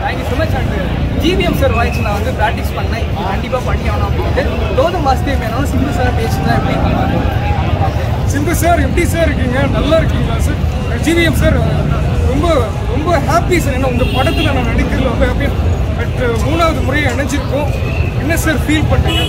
Thank you so much and GVM sir voice நான் வந்து practice பண்ணேன் கண்டிப்பாக பண்ணி ஆகணும் அப்படின்ட்டு கௌதம் வாசுதேவ் மேனோட சிங்கிள் சார் பேசுனா எப்படி சிம்பு சார் எப்படி சார் இருக்கீங்க நல்லா இருக்கீங்களா சார் ஜிவிஎம் சார் ரொம்ப ரொம்ப ஹாப்பி சார் ஏன்னா உங்கள் படத்தில் நான் நடிக்கிறதுல ரொம்ப ஹாப்பி பட் மூணாவது முறையை இணைஞ்சிருக்கோம் என்ன சார் ஃபீல் பண்ணுறீங்க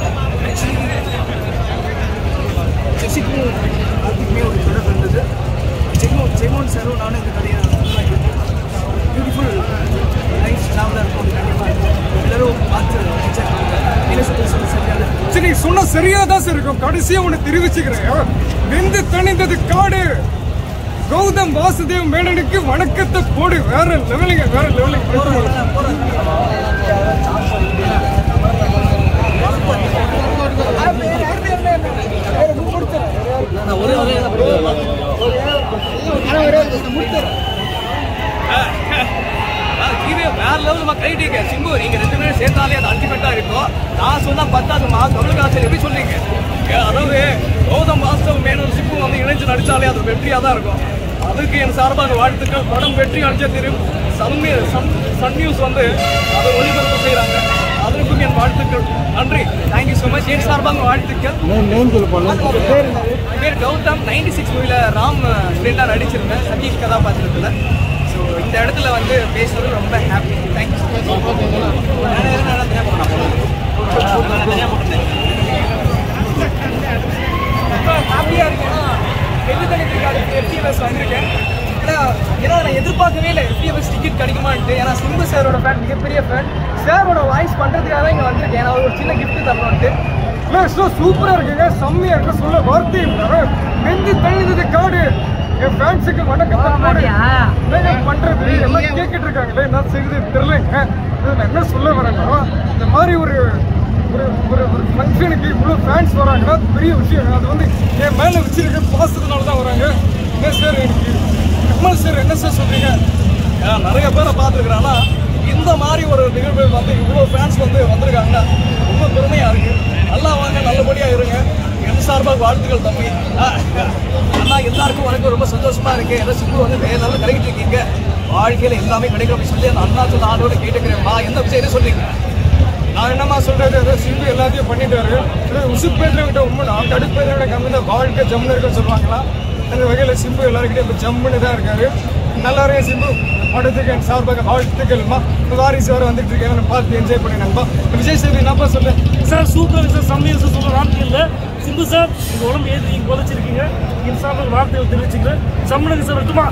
ஜெசிக்கும் அதுக்குமே ஒரு தொடர்பு இருந்தது ஜெய்மோன் ஜெய்மோன் சாரும் நானும் இந்த கதையை பியூட்டிஃபுல் லைஃப் ட்ராவலாக இருக்கும் கண்டிப்பாக எல்லாரும் பார்த்து enjoy பண்ணுங்க. என்ன சொல்ல சொல்ல சரியான சரி நீ சொன்ன சரியா தான் சார் இருக்கும் கடைசியா உன்னை தெரிவிச்சுக்கிறேன் வெந்து தணிந்தது காடு கௌதம் வாசுதேவ் மேனனுக்கு வணக்கத்தை போடு வேற லெவலுங்க வேற லெவலுங்க இது வேற லெவல் கைட்டீங்க சிம்பு நீங்க ரெண்டு பேரும் சேர்த்தாலே அது அல்டிமேட்டா இருக்கும் நான் சொன்னா பத்தாதுமா கமலஹாசன் எப்படி சொல்றீங்க ஏ, அதாவது கௌதம் வாஸ்தவ் மேனன் சிம்பு வந்து இணைஞ்சு நடிச்சாலே அது வெற்றியா தான் இருக்கும் அதுக்கு என் சார்பாக வாழ்த்துக்கள் படம் வெற்றி அடைஞ்ச தெரியும் சன் சன் சன் நியூஸ் வந்து அதை ஒளிபரப்பு செய்றாங்க அதற்கும் என் வாழ்த்துக்கள் நன்றி தேங்க்யூ ஸோ மச் என் சார்பாக வாழ்த்துக்கள் பேர் பேர் கௌதம் நைன்டி சிக்ஸ் மூவில ராம் ஃப்ரெண்டாக நடிச்சிருந்தேன் சதீஷ் கதாபாத்திரத்தில் ஸோ இந்த இடத்துல வந்து பேசுறது ரொம்ப ஹாப்பி தேங்க்யூ ரொம்ப ஹாப்பியாக இருக்கேன் எது தனித்துக்காக எஃப்டிஎஸ் வந்திருக்கேன் ஏன்னா ஏன்னா நான் எதிர்பார்க்கவே இல்லை எஃப்டிஎஸ் டிக்கெட் கிடைக்குமான்ட்டு ஏன்னா சிம்பு சாரோட ஃபேன் மிகப்பெரிய ஃபேன் சாரோட வாய்ஸ் பண்ணுறதுக்காக தான் இங்கே வந்திருக்கேன் நான் ஒரு சின்ன கிஃப்ட் தரணும்ட்டு ஸோ சூப்பரா இருக்குங்க செம்மையா இருக்கு சொல்ல வார்த்தை இல்லை வெந்து தணிந்தது காடு என் ஃபேன்ஸுக்கு வணக்கத்தை போடு என்னங்க பண்றது எல்லாம் கேட்டுட்டு இருக்காங்களே என்ன செய்யுது தெரியலங்க இது நான் என்ன சொல்ல வரேன்னா இந்த மாதிரி ஒரு ஒரு ஒரு ஒரு ஃபங்க்ஷனுக்கு இவ்வளோ ஃபேன்ஸ் வராங்கன்னா அது பெரிய விஷயம் அது வந்து என் மேலே வச்சிருக்க பாசத்தினால தான் வராங்க என்ன சார் எனக்கு கமல் சார் என்ன சார் சொல்றீங்க நான் நிறைய பேரை பார்த்துருக்குறேன்னா இந்த மாதிரி ஒரு நிகழ்வு வந்து இவ்வளோ ஃபேன்ஸ் வந்து வந்திருக்காங்கன்னா ரொம்ப பெருமையாக இருக்கு நல்லா வாங்க நல்லபடியாக இருங்க என் சார்பாக வாழ்த்துக்கள் தம்பி ஆ, அண்ணா எல்லாருக்கும் வணக்கம் ரொம்ப சந்தோஷமா இருக்கு ஏதோ சிம்பு வந்து வேற நாள் கிடைக்கிட்டு இருக்கீங்க வாழ்க்கையில் எல்லாமே கிடைக்கும் அப்படின்னு சொல்லி அந்த அண்ணா சொன்ன ஆளோட கேட்டுக்கிறேன்மா எந்த விஷயம் என்ன சொல்றீங்க நான் என்னம்மா சொல்றது ஏதோ சிம்பு எல்லாத்தையும் பண்ணிட்டாரு உசுப்பேட்டில் விட்ட உண்மை நான் கடுப்பேரை விட கம்மி தான் வாழ்க்கை ஜம்முன்னு இருக்குன்னு சொல்லுவாங்களா அந்த வகையில் சிம்பு எல்லாருக்கிட்டையும் இப்போ ஜம்முன்னு தான் இருக்காரு நல்லா இருக்கேன் சிம்பு படத்துக்கு என் சார்பாக வாழ்த்துக்கள்மா இப்போ வாரிசு வர வந்துட்டு இருக்கேன் பார்த்து என்ஜாய் பண்ணி நண்பா விஜய் சேவி என்னப்பா சொல்ல சார் சூப்பர் சார் செம்மையா சார் சொல்ல வார்த்தை இல்லை சிம்பு சார் உங்க உடம்பு ஏற்றி நீங்க குறைச்சிருக்கீங்க என் சார்பாக வார்த்தைகள் தெரிவிச்சுக்கிறேன் சம்மனுக்கு சார் விட்டுமா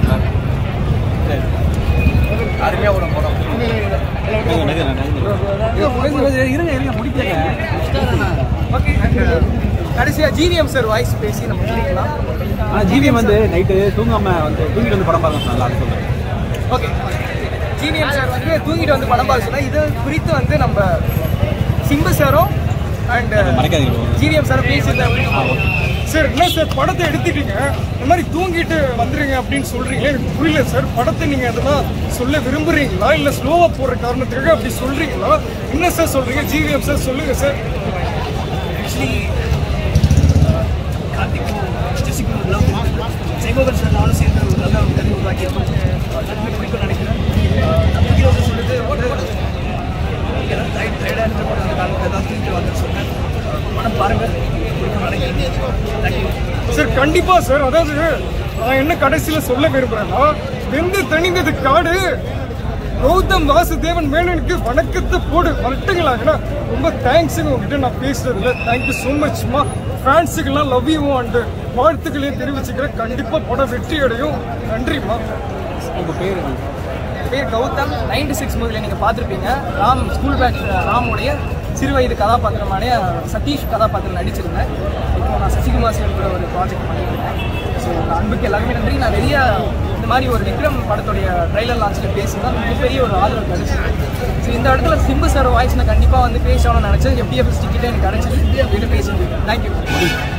இருங்க இருங்க முடிக்கல ஓகே கடைசியாக ஜிவிஎம் சார் வாய்ஸ் பேசி நம்ம முடிக்கலாம் ஆனால் ஜிவிஎம் வந்து நைட்டு தூங்காம வந்து தூங்கிட்டு வந்து படம் பார்க்க சொன்னால அது சொல்லுங்கள் ஓகே ஜிவிஎம் சார் வந்து தூங்கிட்டு வந்து படம் பார்க்க சொன்னா இது குறித்து வந்து நம்ம சிம்பு சாரும் அண்ட் மறைக்காதீங்க ஜிவிஎம் சார் பேசியிருந்தாங்க சார் என்ன சார் படத்தை எடுத்துட்டீங்க இந்த மாதிரி தூங்கிட்டு வந்துருங்க அப்படின்னு சொல்றீங்க எனக்கு புரியல சார் படத்தை நீங்க அதெல்லாம் சொல்ல விரும்புறீங்களா இல்ல ஸ்லோவா போற காரணத்துக்காக அப்படி சொல்றீங்களா என்ன சார் சொல்றீங்க ஜிவிஎம் சார் சொல்லுங்க சார் ஆக்சுவலி கார்த்திக்கும் ஜெசிக்கும் லவ் ஜெயமோகன் சார் நானும் சேர்ந்து ஒரு நல்ல ஒரு கதை உருவாக்கி எல்லாருமே பிடிக்கும் நினைக்கிறேன் நம்பிக்கை வந்து சொல்லுது வந்து எல்லாம் டயர்ட் டயர்டாக இருந்த கூட அந்த காலத்தில் தான் தூக்கிட்டு வந்து சொன்னேன் படம் பாருங்கள் பிடிக்கும் நினைக்கிறேன் தேங்க்யூ சார் கண்டிப்பா சார் அதாவது நான் என்ன கடைசியில சொல்ல விரும்புறேன்னா வெந்து தணிந்தது காடு கௌதம் வாசுதேவன் மேனனுக்கு வணக்கத்தை போடு வரட்டுங்களாங்கண்ணா ரொம்ப தேங்க்ஸுங்க உங்ககிட்ட நான் பேசுறதுல தேங்க்யூ ஸோ மச்மா ஃபேன்ஸுக்கெல்லாம் லவ் யூ அண்டு வாழ்த்துக்களையும் தெரிவிச்சுக்கிறேன் கண்டிப்பா படம் வெற்றி அடையும் நன்றிம்மா உங்கள் பேர் பேர் கௌதம் நைன்டி சிக்ஸ் மூவில நீங்கள் பார்த்துருப்பீங்க ராம் ஸ்கூல் பேக் ராமுடைய சிறு வயது கதாபாத்திரமான சதீஷ் கதாபாத்திரம் நடிச்சிருந்தேன் இப்போ நான் சசிகுமார் சார் கூட ஒரு ப்ராஜெக்ட் பண்ணியிருக்கேன் ஸோ அன்புக்கு எல்லாருமே நன்றி நான் நிறைய இந்த மாதிரி ஒரு விக்ரம் படத்துடைய ட்ரைலர் லான்ச்சில் பேசினா மிகப்பெரிய ஒரு ஆதரவு கிடைச்சிது ஸோ இந்த இடத்துல சிம்பு சார் வாய்ஸ் நான் கண்டிப்பாக வந்து பேசணும்னு நினச்சேன் எஃப்டிஎஃப்எஸ் டிக்கெட்டே எனக்கு கிடைச்சது வீட்டு பேசிட்டு தேங்க்யூ